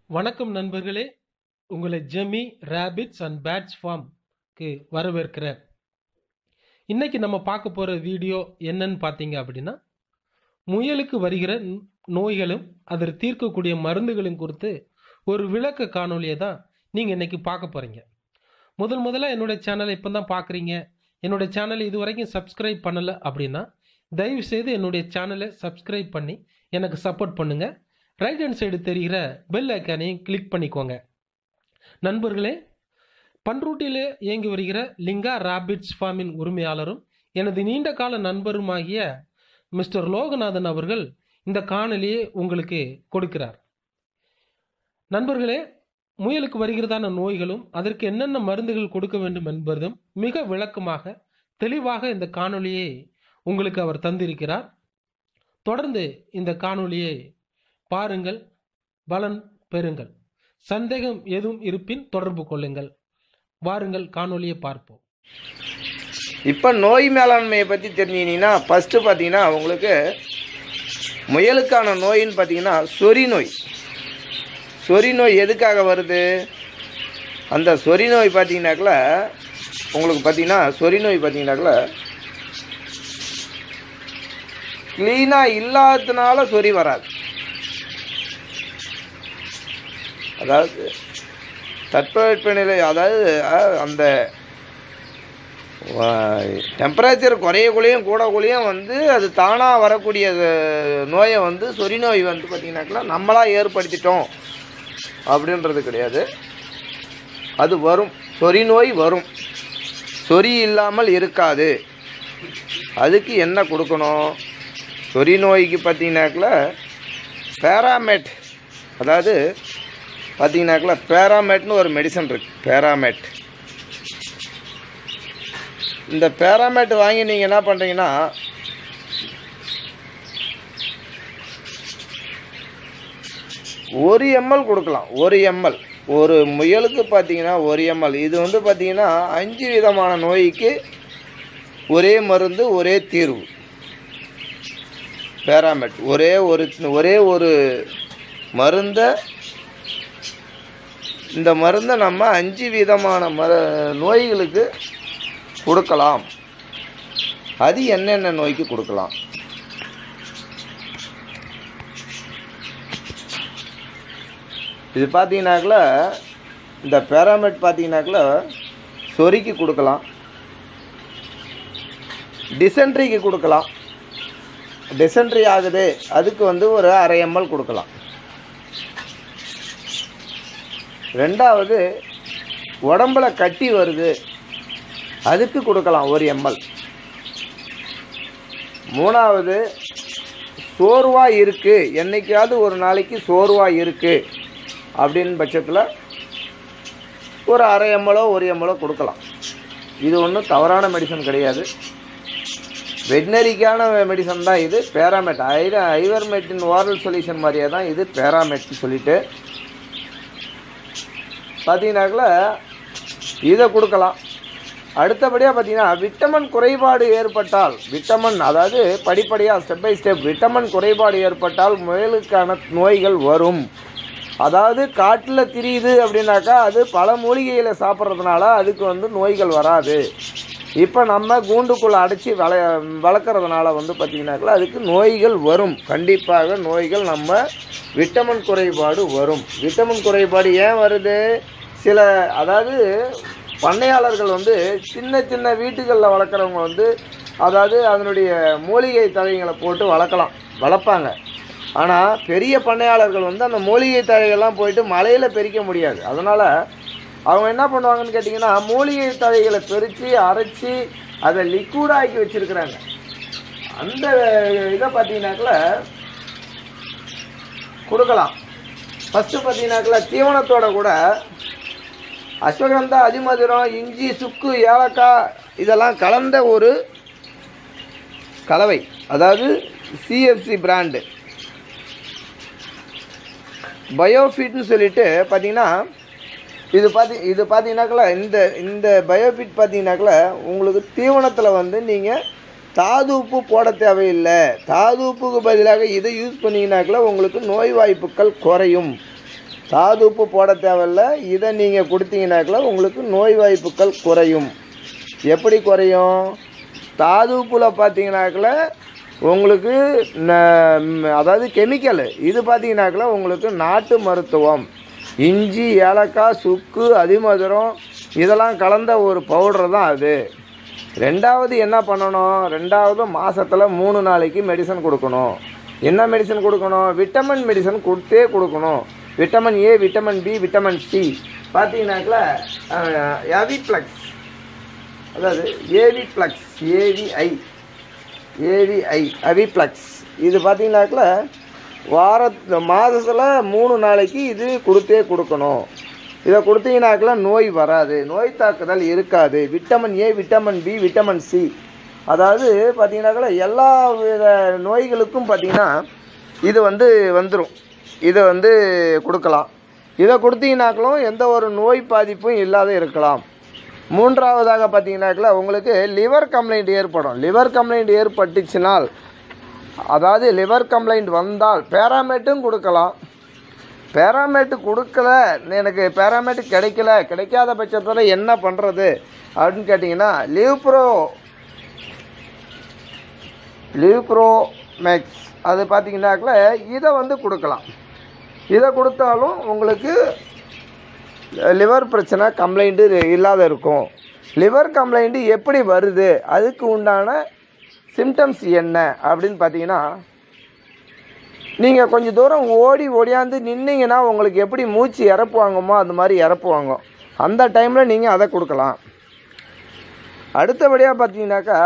வணக்கம் நண்பர்களே உங்களை ஜெமி ரேபிட்ஸ் அண்ட் பேட்ஸ் ஃபார்ம்க்கு வரவேற்கிறேன் இன்னைக்கு நம்ம பார்க்க போகிற வீடியோ என்னன்னு பார்த்தீங்க அப்படின்னா முயலுக்கு வருகிற ந- நோய்களும் அதை தீர்க்கக்கூடிய மருந்துகளும் குறித்து ஒரு விளக்க காணொலியை தான் நீங்கள் இன்னைக்கு பார்க்க போகிறீங்க முதல் முதல்ல என்னுடைய சேனலை இப்போ தான் பார்க்குறீங்க என்னுடைய சேனலை இது வரைக்கும் சப்ஸ்கிரைப் பண்ணலை அப்படின்னா தயவு செய்து என்னுடைய சேனலை சப்ஸ்கிரைப் பண்ணி எனக்கு சப்போர்ட் பண்ணுங்கள் ரைட் ஹேண்ட் சைடு தெரிகிற பெல் ஐக்கானையும் கிளிக் பண்ணிக்கோங்க நண்பர்களே பன்ருட்டியில் இயங்கி வருகிற லிங்கா ராபிட்ஸ் ஃபார்மின் உரிமையாளரும் எனது நீண்ட கால நண்பருமாகிய மிஸ்டர் லோகநாதன் அவர்கள் இந்த காணொலியை உங்களுக்கு கொடுக்கிறார் நண்பர்களே முயலுக்கு வருகிறதான நோய்களும் அதற்கு என்னென்ன மருந்துகள் கொடுக்க வேண்டும் என்பதும் மிக விளக்கமாக தெளிவாக இந்த காணொளியை உங்களுக்கு அவர் தந்திருக்கிறார் தொடர்ந்து இந்த காணொளியை பாருங்கள் பலன் பெறுங்கள் சந்தேகம் எதுவும் இருப்பின் தொடர்பு கொள்ளுங்கள் வாருங்கள் காணொளியை பார்ப்போம் இப்போ நோய் மேலாண்மையை பற்றி தெரிஞ்சுக்கினீங்கன்னா ஃபஸ்ட்டு பார்த்தீங்கன்னா உங்களுக்கு முயலுக்கான நோயின்னு பார்த்தீங்கன்னா சொறி நோய் சொறி நோய் எதுக்காக வருது அந்த சொறி நோய் பார்த்தீங்கன்னாக்கல உங்களுக்கு பார்த்தீங்கன்னா சொறி நோய் பார்த்தீங்கன்னாக்கல க்ளீனாக இல்லாததுனால சொறி வராது அதாவது தட்பவெப்பநிலை அதாவது அஹ், அந்த டெம்பரேச்சர் குறையக்குள்ளேயும் கூடக்குள்ளேயும் வந்து அது தானாக வரக்கூடிய அஹ், நோயை வந்து சொறி நோய் வந்து பார்த்திங்கனாக்கா நம்மளாக ஏற்படுத்திட்டோம் அப்படின்றது கிடையாது அது வரும் சொறி நோய் வரும் சொறி இல்லாமல் இருக்காது அதுக்கு என்ன கொடுக்கணும் சொறி நோய்க்கு பார்த்தீங்கன்னாக்கல பேராமெட் அதாவது பார்த்தீங்கன்னாக்கல பேராமெட்னு ஒரு மெடிசன் இருக்கு பேராமெட் இந்த பேராமெட் வாங்கி நீங்கள் என்ன பண்ணுறீங்கன்னா ஒரு எம்எல் கொடுக்கலாம் ஒரு எம்எல் ஒரு முயலுக்கு பார்த்தீங்கன்னா ஒரு எம்எல் இது வந்து பார்த்தீங்கன்னா அஞ்சு விதமான நோய்க்கு ஒரே மருந்து ஒரே தீர்வு பேராமெட் ஒரே ஒரு ஒரே ஒரு மருந்தை இந்த மருந்தை நம்ம அஞ்சு விதமான மர நோய்களுக்கு கொடுக்கலாம் அது என்னென்ன நோய்க்கு கொடுக்கலாம் இது பார்த்தீங்கன்னாக்கல இந்த பேராமெட் பார்த்தீங்கன்னாக்கல சொறிக்கு கொடுக்கலாம் டிசென்ட்ரிக்கு கொடுக்கலாம் டிசென்ட்ரி ஆகுது அதுக்கு வந்து ஒரு அரை எம்எல் கொடுக்கலாம் ரெண்டாவது உடம்புல கட்டி வருது அதுக்கு கொடுக்கலாம் ஒரு எம்எல் மூணாவது சோர்வாக இருக்குது என்னைக்காவது ஒரு நாளைக்கு சோர்வாக இருக்குது அப்படின்னு பட்சத்தில் ஒரு அரை எம்எலோ ஒரு எம்எலோ கொடுக்கலாம் இது ஒன்றும் தவறான மெடிசன் கிடையாது வெட்னரிக்கான மெடிசன் தான் இது பேராமெட் ஐர ஐவர்மெட்டின் ஓரல் சொல்யூஷன் மாதிரியே தான் இது பேராமெட்னு சொல்லிட்டு பார்த்தீங்கன்னாக்கல இதை கொடுக்கலாம் அடுத்தபடியாக பார்த்தீங்கன்னா விட்டமின் குறைபாடு ஏற்பட்டால் விட்டமின் அதாவது படிப்படியாக ஸ்டெப் பை ஸ்டெப் விட்டமின் குறைபாடு ஏற்பட்டால் முயலுக்கான நோய்கள் வரும் அதாவது காட்டில் திரியுது அப்படின்னாக்கா அது பல மூலிகைகளை சாப்பிட்றதுனால அதுக்கு வந்து நோய்கள் வராது இப்போ நம்ம கூண்டுக்குள்ளே அடைச்சி வள வளர்க்குறதுனால வந்து பார்த்திங்கனாக்கா அதுக்கு நோய்கள் வரும் கண்டிப்பாக நோய்கள் நம்ம விட்டமின் குறைபாடு வரும் விட்டமின் குறைபாடு ஏன் வருது சில அதாவது பண்ணையாளர்கள் வந்து சின்ன சின்ன வீட்டுகளில் வளர்க்குறவங்க வந்து அதாவது அதனுடைய மூலிகை தழைகளை போட்டு வளர்க்கலாம் வளர்ப்பாங்க ஆனால் பெரிய பண்ணையாளர்கள் வந்து அந்த மூலிகை தழைகள்லாம் போயிட்டு மலையில் பெரிக்க முடியாது அதனால் அவங்க என்ன பண்ணுவாங்கன்னு கேட்டிங்கன்னா மூலிகை தழைகளை பெருச்சு அரைச்சி அதை லிக்விடாக்கி வச்சுருக்குறாங்க அந்த இதை பார்த்தீங்கன்னாக்கல கொடுக்கலாம் ஃபஸ்ட்டு பார்த்தீங்கன்னாக்கல தீவனத்தோட கூட அஸ்வகந்தா அதிமதுரம் இஞ்சி சுக்கு ஏலக்காய் இதெல்லாம் கலந்த ஒரு கலவை அதாவது சிஎஃப்சி பிராண்டு பயோஃபிட்னு சொல்லிட்டு பார்த்தீங்கன்னா இது பார்த்தி இது பார்த்தீங்கன்னாக்கல இந்த இந்த பயோஃபிட் பார்த்தீங்கன்னாக்கல உங்களுக்கு தீவனத்தில் வந்து நீங்கள் தாது உப்பு போட தேவையில்லை தாது உப்புக்கு பதிலாக இதை யூஸ் பண்ணிங்கனாக்கல உங்களுக்கு நோய் வாய்ப்புகள் குறையும் தாது உப்பு போட தேவையில்ல இதை நீங்கள் கொடுத்தீங்கன்னாக்கில் உங்களுக்கு நோய் வாய்ப்புகள் குறையும் எப்படி குறையும் தாது உப்புல பார்த்தீங்கன்னாக்கில் உங்களுக்கு ந- ம், அதாவது கெமிக்கல் இது பார்த்தீங்கன்னாக்கில் உங்களுக்கு நாட்டு மருத்துவம் இஞ்சி ஏலக்காய் சுக்கு அதிமதுரம் இதெல்லாம் கலந்த ஒரு பவுடர் தான் அது ரெண்டாவது என்ன பண்ணணும் ரெண்டாவது மாசத்துல மூணு நாளைக்கு மெடிசன் கொடுக்கணும் என்ன மெடிசன் கொடுக்கணும் விட்டமின் மெடிசன் கொடுத்தே கொடுக்கணும் vitamin A vitamin B vitamin C பார்த்தீங்கன்னாக்கில் எவிப்ளக்ஸ் அதாவது ஏவி ப்ளக்ஸ் ஏவிஐ ஏவிஐ அவிப்ளக்ஸ் இது பார்த்தீங்கன்னாக்கில் வார மாதத்தில் மூணு நாளைக்கு இது கொடுத்தே கொடுக்கணும் இதை கொடுத்தீங்கன்னாக்கில் நோய் வராது நோய் தாக்குதல் இருக்காது vitamin A vitamin B vitamin C அதாவது பார்த்தீங்கன்னாக்கில் எல்லா வித நோய்களுக்கும் பார்த்தீங்கன்னா இது வந்து வந்துடும் இதை வந்து கொடுக்கலாம் இதை கொடுத்தீங்கன்னாக்களும் எந்த ஒரு நோய் பாதிப்பும் இல்லாத இருக்கலாம் மூன்றாவதாக பார்த்தீங்கன்னாக்கில் உங்களுக்கு லிவர் கம்ப்ளைண்ட் ஏற்படும் லிவர் கம்ப்ளைண்ட் ஏற்பட்டுச்சுனால் அதாவது லிவர் கம்ப்ளைண்ட் வந்தால் பேராமேட்டும் கொடுக்கலாம் பேராமேட்டு கொடுக்கல எனக்கு பேராமேட்டு கிடைக்கல கிடைக்காத பட்சத்தில் என்ன பண்ணுறது அப்படின்னு கேட்டிங்கன்னா லிவ்ப்ரோ லிவ்ப்ரோ மேக்ஸ் அது பார்த்தீங்கன்னாக்கில் இதை வந்து கொடுக்கலாம் இதை கொடுத்தாலும் உங்களுக்கு லிவர் பிரச்சனை கம்ப்ளைண்ட்டு இல்லாத இருக்கும் லிவர் கம்ப்ளைண்ட்டு எப்படி வருது அதுக்கு உண்டான சிம்டம்ஸ் என்ன அப்படின்னு பார்த்தீங்கன்னா நீங்கள் கொஞ்சம் தூரம் ஓடி ஓடியாந்து நின்னீங்கன்னா உங்களுக்கு எப்படி மூச்சு இறப்புவாங்கமோ அந்த மாதிரி இறப்புவாங்க அந்த டைமில் நீங்கள் அதை கொடுக்கலாம் அடுத்தபடியாக பார்த்தீங்கன்னாக்கா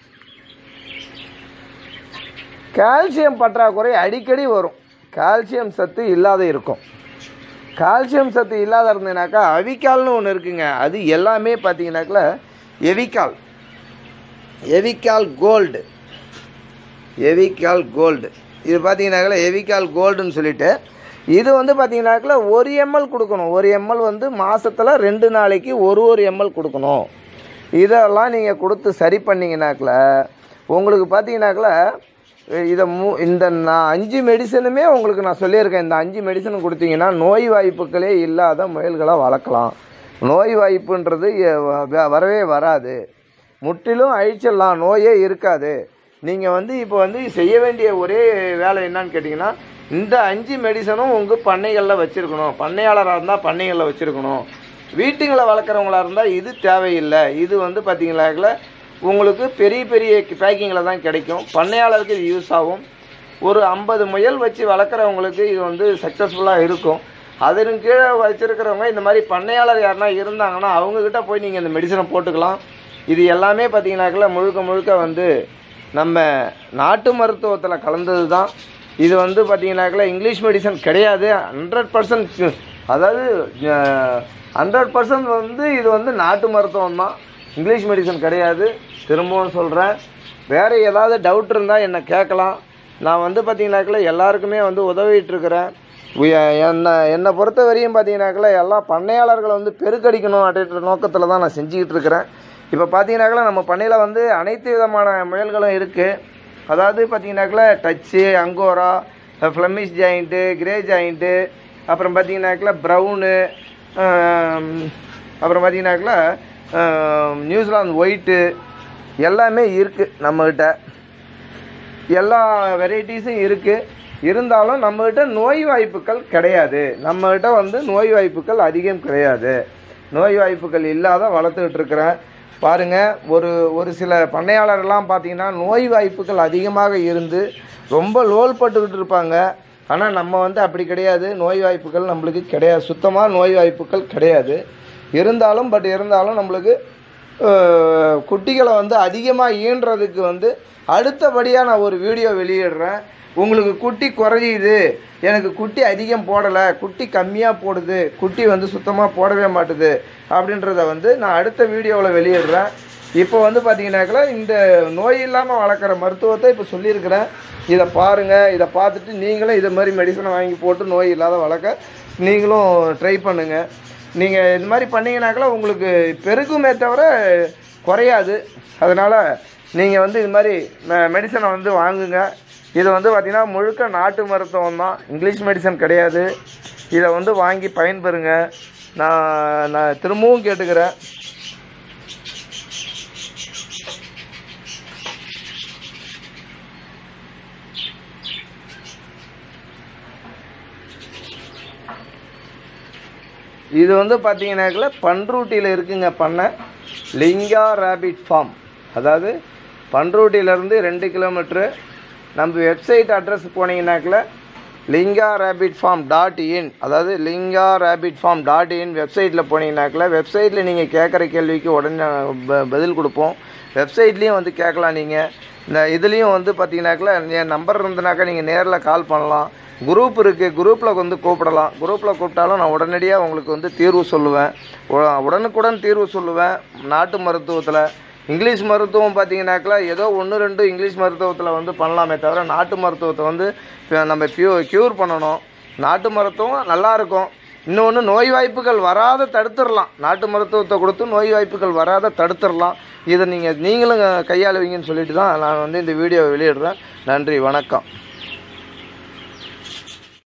கால்சியம் பற்றாக்குறை அடிக்கடி வரும் கால்சியம் சத்து இல்லாத இருக்கும் கால்சியம் சத்து இல்லாத இருந்ததுனாக்கா அவிக்கால்னு ஒன்று இருக்குங்க அது எல்லாமே பார்த்தீங்கன்னாக்கா எவிக்கால் எவிக்கால் கோல்டு எவிக்கால் கோல்டு இது பார்த்தீங்கன்னாக்கா எவிக்கால் கோல்டுன்னு சொல்லிட்டு இது வந்து பார்த்தீங்கன்னாக்கா ஒரு எம்எல் கொடுக்கணும் ஒரு எம்எல் வந்து மாதத்தில் ரெண்டு நாளைக்கு ஒரு ஒரு எம்எல் கொடுக்கணும் இதெல்லாம் நீங்கள் கொடுத்து சரி பண்ணிங்கனாக்கில் உங்களுக்கு பார்த்தீங்கன்னாக்கில் இதை மூ இந்த நான் அஞ்சு மெடிசனுமே உங்களுக்கு நான் சொல்லியிருக்கேன் இந்த அஞ்சு மெடிசன் கொடுத்தீங்கன்னா நோய் வாய்ப்புகளே இல்லாத முயல்களை வளர்க்கலாம் நோய் வாய்ப்புன்றது எ- வ- வரவே வராது முற்றிலும் அழிச்சிடலாம் நோயே இருக்காது நீங்கள் வந்து இப்போ வந்து செய்ய வேண்டிய ஒரே வேலை என்னன்னு கேட்டிங்கன்னா இந்த அஞ்சு மெடிசனும் உங்கள் பண்ணைகளில் வச்சுருக்கணும் பண்ணையாளராக இருந்தால் பண்ணைகளில் வச்சுருக்கணும் வீட்டுங்களை வளர்க்குறவங்களா இருந்தால் இது தேவையில்லை இது வந்து பார்த்தீங்களாக்கில் உங்களுக்கு பெரிய பெரிய பேக்கிங்கில் தான் கிடைக்கும் பண்ணையாளருக்கு இது யூஸ் ஆகும் ஒரு ஐம்பது முயல் வச்சு வளர்க்குறவங்களுக்கு இது வந்து சக்ஸஸ்ஃபுல்லாக இருக்கும் அதன் கீழே வச்சுருக்கிறவங்க இந்த மாதிரி பண்ணையாளர் யாருனா இருந்தாங்கன்னா அவங்கக்கிட்ட போய் நீங்கள் இந்த மெடிசனை போட்டுக்கலாம் இது எல்லாமே பார்த்தீங்கன்னாக்கில் முழுக்க முழுக்க வந்து நம்ம நாட்டு மருத்துவத்தில் கலந்தது தான் இது வந்து பார்த்தீங்கன்னாக்கில் இங்கிலீஷ் மெடிசன் கிடையாது ஹண்ட்ரட் பர்சன்ட் அதாவது ஹண்ட்ரட் பர்சன்ட் வந்து இது வந்து நாட்டு மருத்துவம் தான் இங்கிலீஷ் மெடிசன் கிடையாது திரும்பவும் சொல்கிறேன் வேறு ஏதாவது டவுட் இருந்தால் என்னை கேட்கலாம் நான் வந்து பார்த்தீங்கன்னாக்கில் எல்லாருக்குமே வந்து உதவிட்டு இருக்கிறேன் உய- என்னை என்னை பொறுத்த வரையும் பார்த்தீங்கன்னாக்கில் எல்லா பண்ணையாளர்களை வந்து பெருக்கடிக்கணும் அப்படின்ற நோக்கத்தில் தான் நான் செஞ்சுக்கிட்டு இருக்கிறேன் இப்போ பார்த்தீங்கன்னாக்கில் நம்ம பண்ணையில் வந்து அனைத்து விதமான முயல்களும் இருக்குது அதாவது பார்த்தீங்கன்னாக்கில் Dutch Angora Flemish giant grey giant அப்புறம் பார்த்தீங்கன்னாக்கில் ப்ரௌனு அப்புறம் பார்த்தீங்கன்னாக்கில் நியூசிலாந்து ஒயிட்டு எல்லாமே இருக்குது நம்மக்கிட்ட எல்லா வெரைட்டிஸும் இருக்குது இருந்தாலும் நம்மகிட்ட நோய் வாய்ப்புகள் கிடையாது நம்மகிட்ட வந்து நோய் வாய்ப்புகள் அதிகம் கிடையாது நோய் வாய்ப்புகள் இல்லாத வளர்த்துக்கிட்டு இருக்கிறேன் பாருங்கள் ஒரு ஒரு சில பண்ணையாளர்லாம் பார்த்தீங்கன்னா நோய் வாய்ப்புகள் அதிகமாக இருந்து ரொம்ப லோல் பட்டுக்கிட்டு இருப்பாங்க ஆனால் நம்ம வந்து அப்படி கிடையாது நோய் வாய்ப்புகள் நம்மளுக்கு கிடையாது சுத்தமாக நோய் வாய்ப்புகள் கிடையாது இருந்தாலும் பட் இருந்தாலும் நம்மளுக்கு அஹ், குட்டிகளை வந்து அதிகமாக ஈன்றதுக்கு வந்து அடுத்தபடியாக நான் ஒரு வீடியோ வெளியிடுறேன் உங்களுக்கு குட்டி குறையுது எனக்கு குட்டி அதிகம் போடலை குட்டி கம்மியாக போடுது குட்டி வந்து சுத்தமாக போடவே மாட்டுது அப்படின்றத வந்து நான் அடுத்த வீடியோவில் வெளியிடுறேன் இப்போ வந்து பார்த்தீங்கன்னாக்கா இந்த நோய் இல்லாமல் வளர்க்குற மருத்துவத்தை இப்போ சொல்லியிருக்கிறேன் இதை பாருங்கள் இதை பார்த்துட்டு நீங்களும் இதை மாதிரி மெடிசனை வாங்கி போட்டு நோய் இல்லாத வளர்க்க நீங்களும் ட்ரை பண்ணுங்கள் நீங்கள் இது மாதிரி பண்ணீங்கன்னாக்கா உங்களுக்கு பெருகுமே தவிர குறையாது அதனால் நீங்கள் வந்து இது மாதிரி மெடிசனை வந்து வாங்குங்க இது வந்து பார்த்திங்கன்னா முழுக்க நாட்டு மருத்துவம் தான் இங்கிலீஷ் மெடிசன் கிடையாது இதை வந்து வாங்கி பயன்பெறுங்க நான் நான் திரும்பவும் கேட்டுக்கிறேன் இது வந்து பார்த்தீங்கன்னாக்கல பன்ருட்டியில் இருக்குங்க பண்ணை லிங்கா ரேபிட் ஃபார்ம் அதாவது பன்ருட்டியிலேருந்து ரெண்டு கிலோமீட்ரு நம்ம வெப்சைட் அட்ரஸ் போனீங்கன்னாக்கல Linga rabbit farm dot in அதாவது Linga rabbit farm dot in வெப்சைட்டில் போனீங்கன்னாக்கல வெப்சைட்டில் நீங்கள் கேட்குற கேள்விக்கு உடனே ப- பதில் கொடுப்போம் வெப்சைட்லேயும் வந்து கேட்கலாம் நீங்கள் இந்த இதுலேயும் வந்து பார்த்தீங்கன்னாக்கல என் நம்பர் இருந்தனாக்கா நீங்கள் நேரில் கால் பண்ணலாம் குரூப் இருக்குது குரூப்பில் வந்து கூப்பிடலாம் குரூப்பில் கூப்பிட்டாலும் நான் உடனடியாக உங்களுக்கு வந்து தீர்வு சொல்லுவேன் உ- உடனுக்குடன் தீர்வு சொல்லுவேன் நாட்டு மருத்துவத்தில் இங்கிலீஷ் மருத்துவம் பார்த்தீங்கன்னாக்கா ஏதோ ஒன்று ரெண்டு இங்கிலீஷ் மருத்துவத்தில் வந்து பண்ணலாமே தவிர நாட்டு மருத்துவத்தை வந்து இப்ப நம்ம க்யூ க்யூர் பண்ணணும் நாட்டு மருத்துவம் நல்லா இருக்கும் இன்னொன்று நோய் வாய்ப்புகள் வராத தடுத்துடலாம் நாட்டு மருத்துவத்தை கொடுத்து நோய் வாய்ப்புகள் வராத தடுத்துடலாம் இதை நீங்கள் நீங்களும் கையாளுவீங்கன்னு சொல்லிட்டு தான் நான் வந்து இந்த வீடியோவை வெளியிடுறேன் நன்றி வணக்கம்